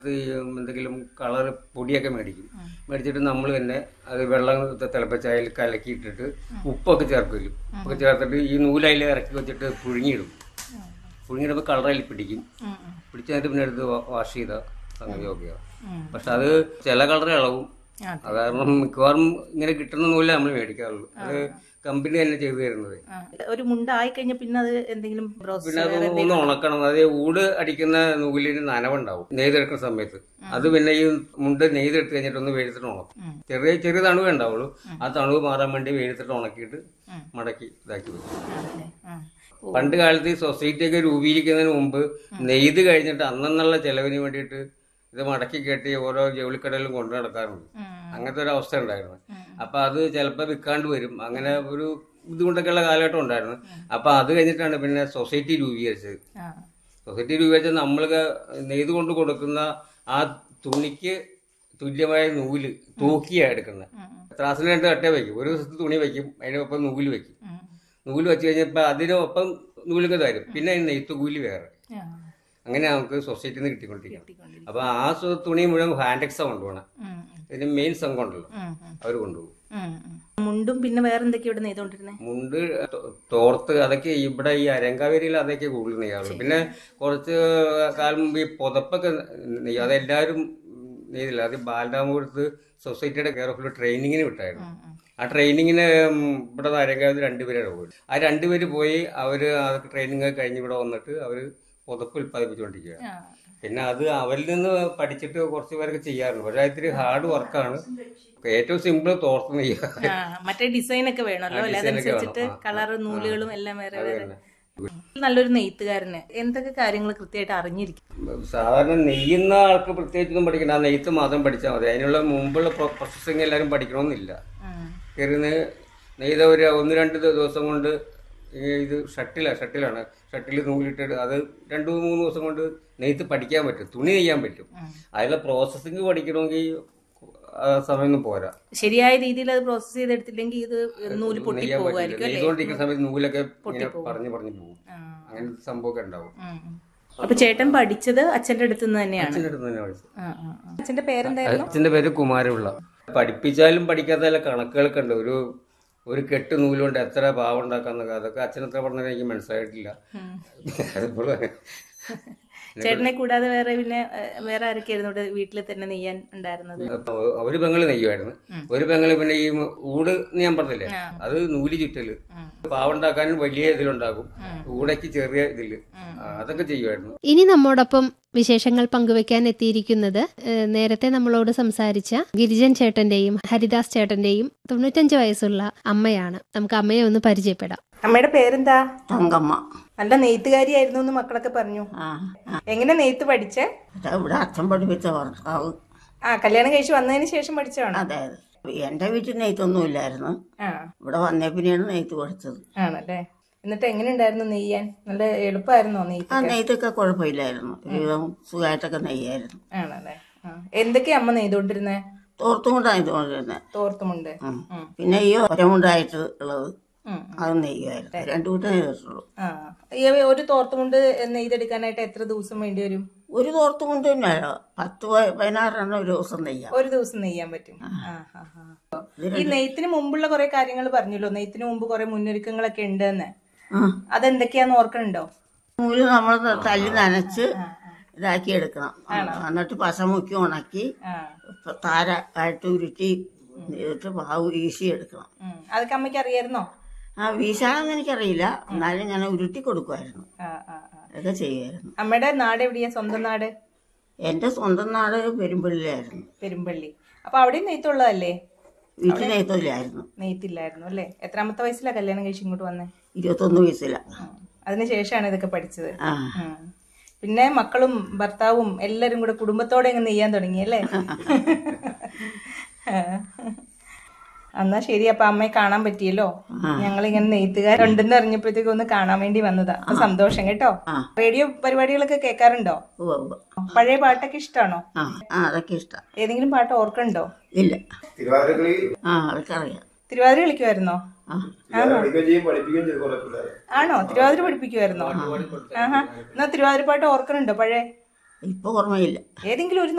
ഇത് എന്തെങ്കിലും കളർ പൊടിയൊക്കെ മേടിക്കും മേടിച്ചിട്ട് നമ്മൾ തന്നെ അത് വെള്ളം തിളപ്പിച്ച് അതിൽ കലക്കിയിട്ടിട്ട് ഉപ്പൊക്കെ ചേർക്കില്ല ഉപ്പൊക്കെ ചേർത്തിട്ട് ഈ നൂലയിൽ ഇറക്കി വെച്ചിട്ട് പുഴുങ്ങിയിടും പുഴുങ്ങിയിടുമ്പോൾ കളർ അതിൽ പിടിക്കും പിടിച്ച് കഴിഞ്ഞിട്ട് പിന്നെ എടുത്ത് വാഷ് ചെയ്ത സംഗതി ഓക്കെയാണ് പക്ഷെ അത് ചില കളർ ഇളവും അത് കാരണം മിക്കവാറും ഇങ്ങനെ കിട്ടുന്ന നൂലേ നമ്മൾ മേടിക്കാറുള്ളൂ അത് കമ്പനി തന്നെ ചെയ്തു തരുന്നത് ആ. ഒരു മുണ്ടായി കഴിഞ്ഞാൽ പിന്നെ അത് എന്തെങ്കിലും പ്രോസസ് പിന്നെ അത് ഒന്ന് ഉണക്കണം അത് ഊട് അടിക്കുന്ന നൂലിന് നനവുണ്ടാവും നെയ്തെടുക്കുന്ന സമയത്ത് അത് പിന്നെ ഈ മുണ്ട് നെയ്തെടുത്ത് കഴിഞ്ഞിട്ട് ഒന്ന് വെയിലത്തിട്ട് ഉണക്കും ചെറിയ ചെറിയ തണുവേ ഉണ്ടാവുള്ളൂ ആ തണുവ് മാറാൻ വേണ്ടി വെയിലത്തിട്ട് ഉണക്കിയിട്ട് മടക്കി ഇതാക്കി വെക്കും പണ്ട് കാലത്ത് ഈ സൊസൈറ്റി ഒക്കെ രൂപീകരിക്കുന്നതിന് മുമ്പ് നെയ്ത് കഴിഞ്ഞിട്ട് അന്നെന്നുള്ള ചെലവിന് വേണ്ടിയിട്ട് ഇത് മടക്കി കെട്ടി ഓരോ ജൗളിക്കടയിലും കൊണ്ടു നടക്കാറുണ്ട് അങ്ങനത്തെ ഒരു അവസ്ഥ ഉണ്ടായിരുന്നു അപ്പൊ അത് ചിലപ്പോൾ വിൽക്കാണ്ട് വരും അങ്ങനെ ഒരു ബുദ്ധിമുട്ടൊക്കെയുള്ള കാലഘട്ടം ഉണ്ടായിരുന്നു അപ്പൊ അത് കഴിഞ്ഞിട്ടാണ് പിന്നെ സൊസൈറ്റി രൂപീകരിച്ചത് സൊസൈറ്റി രൂപീകരിച്ച നമ്മൾ നെയ്ത് കൊണ്ട് കൊടുക്കുന്ന ആ തുണിക്ക് തുല്യമായ നൂല് തൂക്കിയാണ് എടുക്കുന്നത് ത്രാസിന് രണ്ട് കട്ട വയ്ക്കും ഒരു ദിവസത്തെ തുണി വയ്ക്കും അതിനൊപ്പം നൂല് വയ്ക്കും നൂല് വെച്ച് കഴിഞ്ഞപ്പോൾ അതിനൊപ്പം നൂലൊക്കെ തരും പിന്നെ അതിന് നെയ്ത്ത് കൂലി വേറെ അങ്ങനെ നമുക്ക് സൊസൈറ്റിയിൽ നിന്ന് കിട്ടിക്കൊണ്ടിരിക്കണം അപ്പൊ ആ സു- തുണി മുഴുവൻ ഹാൻഡെക്സാ കൊണ്ടുപോകണം ഇതിന് മെയിൻ സംഘം ഉണ്ടല്ലോ അവർ കൊണ്ടുപോകും മുണ്ടും പിന്നെ വേറെ എന്തൊക്കെയാ ഇവിടെ നെയ്തോണ്ടിരുന്നേ മുണ്ട് തോ- തോർത്ത് അതൊക്കെ ഇവിടെ ഈ അരങ്കാവേരിയിൽ അതൊക്കെ കൂടുതൽ നെയ്യാറുള്ളൂ പിന്നെ കുറച്ച് കാലം മുമ്പ് ഈ പുതപ്പൊക്കെ നെയ്യും അതെല്ലാവരും നെയ്തില്ല അത് ബാലരാമപുരത്ത് സൊസൈറ്റിയുടെ കെയർ ഓഫ് ട്രെയിനിങ്ങിന് വിട്ടായിരുന്നു ആ ട്രെയിനിങ്ങിന് ഇവിടെ നിന്ന് അരങ്കാവിൽ രണ്ടുപേരാണ് പോയി ആ രണ്ടുപേര് പോയി അവര് അതൊക്കെ ട്രെയിനിങ് ഒക്കെ കഴിഞ്ഞ് ഇവിടെ വന്നിട്ട് അവര് പുതപ്പ് ഉൽപ്പാദിപ്പിച്ചുകൊണ്ടിരിക്കുകയാണ് പിന്നെ അത് അവരിൽ നിന്ന് പഠിച്ചിട്ട് കുറച്ച് പേരൊക്കെ ചെയ്യാറുണ്ട് പക്ഷേ അത് ഇത്തിരി ഹാർഡ് വർക്കാണ് ഏറ്റവും സിമ്പിൾ തോർത്ത് നെയ്യുക ആ, മറ്റേ ഡിസൈൻ ഒക്കെ വേണമല്ലോ അല്ലെ ഡിസൈൻ ഒക്കെ അതനുസരിച്ചിട്ട് വേണം. ആ, കളറ് നൂലുകളും എല്ലാം വേറെ അത് വേറെ തന്നെ. നല്ലൊരു നെയ്ത്തുകാരന് എന്തൊക്കെ കാര്യങ്ങൾ കൃത്യമായിട്ട് അറിഞ്ഞിരിക്കും സാധാരണ നെയ്യുന്ന ആൾക്ക് പ്രത്യേകിച്ചൊന്നും പഠിക്കണ്ട ആ നെയ്ത്ത് മാത്രം പഠിച്ചാൽ മതി അതിനുള്ള മുമ്പുള്ള പ്രോസസ്സിങ് എല്ലാവരും പഠിക്കണമെന്നില്ല കയറി നെയ്ത ഒരു ഒന്ന് രണ്ട് ദിവസം കൊണ്ട് ഈ ഇത് ഷട്ടിലാണ് ഷട്ടിലാണ് ഷട്ടിൽ നൂലിട്ട് അത് രണ്ട് മൂന്ന് ദിവസം കൊണ്ട് നെയ്ത്ത് പഠിക്കാൻ പറ്റും തുണി നെയ്യാൻ പറ്റും അതിലെ പ്രോസസ്സിങ് പഠിക്കണമെങ്കിൽ ആ സമയമൊന്നും പോരാ ശരിയായ രീതിയിൽ അത് പ്രോസസ് ചെയ്തെടുത്തില്ലെങ്കിൽ ഇത് നൂല് പൊട്ടി നെയ്യാൻ പറ്റില്ല പോകുമായിരിക്കും അല്ലേ നെയ്തുകൊണ്ടിരിക്കുന്ന സമയത്ത് നൂലൊക്കെ ഇങ്ങനെ പറഞ്ഞു പറഞ്ഞു പോകും അങ്ങനത്തെ സംഭവമൊക്കെ ഉണ്ടാവും ഉം. അപ്പൊ ചേട്ടൻ പഠിച്ചത് അച്ഛന്റെ അടുത്ത് നിന്ന് തന്നെയാണ് അച്ഛൻ്റെ അടുത്ത് തന്നെ പഠിച്ചത് ആ, ആ, ആ. അച്ഛന്റെ പേരെന്തായിരുന്നു അച്ഛന്റെ പേര് കുമാരപിള്ള പഠിപ്പിച്ചാലും പഠിക്കാത്ത ചില കണക്കുകളൊക്കെ ഉണ്ട് ഒരു ഒരു കെട്ട് നൂലുകൊണ്ട് എത്ര പാവം ഉണ്ടാക്കാന്നൊക്കെ അതൊക്കെ അച്ഛൻ എത്ര പറഞ്ഞാലും എനിക്ക് മനസ്സിലായിട്ടില്ല അതിപ്പോഴും ചേട്ടനെ കൂടാതെ വേറെ പിന്നെ ഏഹ്, വേറെ ആരൊക്കെയായിരുന്നു ഇവിടെ വീട്ടിൽ തന്നെ നെയ്യാൻ ഉണ്ടായിരുന്നത് അപ്പൊ ഒരു പെങ്ങള് നെയ്യുമായിരുന്നു ഒരു പെങ്ങള് പിന്നെ ഈ ഊട് എന്ന് ഞാൻ പറഞ്ഞില്ലേ അത് നൂല് ചുറ്റല് പാവുണ്ടാക്കാനും വലിയ ഇതിലുണ്ടാകും ഊടയ്ക്ക് ചെറിയ ഇതില് ആ, അതൊക്കെ ചെയ്യുമായിരുന്നു ഇനി നമ്മോടൊപ്പം വിശേഷങ്ങൾ പങ്കുവെക്കാൻ എത്തിയിരിക്കുന്നത് ഏഹ്, നേരത്തെ നമ്മളോട് സംസാരിച്ച ഗിരിജൻ ചേട്ടന്റെയും ഹരിദാസ് ചേട്ടന്റെയും തൊണ്ണൂറ്റഞ്ച് വയസ്സുള്ള അമ്മയാണ് നമുക്ക് അമ്മയെ ഒന്ന് പരിചയപ്പെടാം അമ്മയുടെ പേരെന്താ തങ്കമ്മ നല്ല നെയ്ത്തുകാരിയായിരുന്നു എന്ന് മക്കളൊക്കെ പറഞ്ഞു ആ ആ. എങ്ങനെ നെയ്ത്ത് പഠിച്ചേ അതാ ഇവിടെ അച്ഛൻ പഠിപ്പിച്ച ഭർത്താവ് ആ കല്യാണം കഴിച്ച് വന്നതിന് ശേഷം പഠിച്ചതാണോ അതെ അതെ എൻ്റെ വീട്ടിൽ നെയ്ത്തൊന്നും ഇല്ലായിരുന്നു ആ ഇവിടെ വന്നേ പിന്നെയാണ് നെയ്ത്ത് പഠിച്ചത് ആണല്ലേ എന്നിട്ട് എങ്ങനെ ഉണ്ടായിരുന്നു നെയ്യാൻ നല്ല എളുപ്പമായിരുന്നോ ആ നെയ്ത്ത് നെയ്ത്തൊക്കെ കുഴപ്പമില്ലായിരുന്നു ഒരുവിധം സുഖമായിട്ടൊക്കെ നെയ്യായിരുന്നു ആണല്ലേ ആ. എന്തൊക്കെയാ അമ്മ നെയ്തോണ്ടിരുന്നേ തോർത്തും കൊണ്ടാണ് ഇതുകൊണ്ടിരുന്നത് തോർത്തുമുണ്ട് ഉം. പിന്നെ ഈ ഒരമുണ്ടായിട്ട് ഉള്ളത് ഉം. അത് നെയ്യുമായിരുന്നു രണ്ടു കൂട്ടം നെയ്തിട്ടുള്ളൂ ആ ഈ ഒരു തോർത്തുമുണ്ട് നെയ്തെടുക്കാനായിട്ട് എത്ര ദിവസം വേണ്ടി വരും ഒരു തോർത്തും കൊണ്ട് തന്നെ പത്ത് പ- പതിനാറെണ്ണം ഒരു ദിവസം നെയ്യാം ഒരു ദിവസം നെയ്യാൻ പറ്റും ആ, ആ, ആ. ഈ നെയ്ത്തിന് മുമ്പുള്ള കുറെ കാര്യങ്ങൾ പറഞ്ഞല്ലോ നെയ്ത്തിന് മുമ്പ് കുറെ മുന്നൊരുക്കങ്ങളൊക്കെ ഉണ്ടെന്ന് ആ അതെന്തൊക്കെയാന്ന് ഓർക്കണുണ്ടോ നൂല് നമ്മൾ തല്ലി നനച്ച് ഇതാക്കി എടുക്കണം എന്നിട്ട് പശ മുക്കി ഉണക്കി ആ താര ആയിട്ട് ഉരുട്ടി എന്നിട്ട് മാവ് വീശി എടുക്കണം ഉം. അതൊക്കെ അമ്മയ്ക്ക് അറിയായിരുന്നോ ആ വീശാനൊന്നും എനിക്കറിയില്ല എന്നാലും ഞാൻ ഉരുട്ടി കൊടുക്കുമായിരുന്നു ആ ആ ആ അതൊക്കെ ചെയ്യുമായിരുന്നു അമ്മയുടെ നാട് എവിടെയാ സ്വന്തം നാട് എൻ്റെ സ്വന്തം നാട് പെരുമ്പള്ളിലായിരുന്നു പെരുമ്പള്ളി അപ്പൊ അവിടെയും നെയ്ത്തുള്ളതല്ലേ വീട്ടിൽ നെയ്ത്തില്ലായിരുന്നു നെയ്ത്തില്ലായിരുന്നു അല്ലേ എത്രാമത്തെ വയസ്സിലാ കല്യാണം കഴിച്ച് ഇങ്ങോട്ട് വന്നേ ഇരുപത്തൊന്ന് വയസ്സിലാണ് ഉം. അതിനുശേഷമാണ് ഇതൊക്കെ പഠിച്ചത് ആ ഉം. പിന്നെ മക്കളും ഭർത്താവും എല്ലാരും കൂടെ കുടുംബത്തോടെ അങ്ങ് നെയ്യാൻ തുടങ്ങി അല്ലേ എന്നാ ശരി അപ്പൊ അമ്മയെ കാണാൻ പറ്റിയല്ലോ ഞങ്ങൾ ഇങ്ങനെ നെയ്ത്തുകാരുണ്ടെന്ന് അറിഞ്ഞപ്പോഴത്തേക്ക് ഒന്ന് കാണാൻ വേണ്ടി വന്നതാ അപ്പൊ സന്തോഷം കേട്ടോ ആ. റേഡിയോ പരിപാടികളൊക്കെ കേൾക്കാറുണ്ടോ ഉവ്വ് ഉവ്വ്. പഴയ പാട്ടൊക്കെ ഇഷ്ടമാണോ ആ ആ അതൊക്കെ ഇഷ്ടം ഏതെങ്കിലും പാട്ട് ഓർക്കണ്ടോ ഇല്ല ആ അതൊക്കെ അറിയാം തിരുവാതിര കളിക്കുമായിരുന്നോ ആ ആണോ തിരുവാതിര പഠിപ്പിക്കുമായിരുന്നോ ആഹാ എന്നാ തിരുവാതിര പാട്ട് ഓർക്കണുണ്ടോ പഴയ ഇപ്പൊ ഓർമ്മയില്ല ഏതെങ്കിലും ഒരു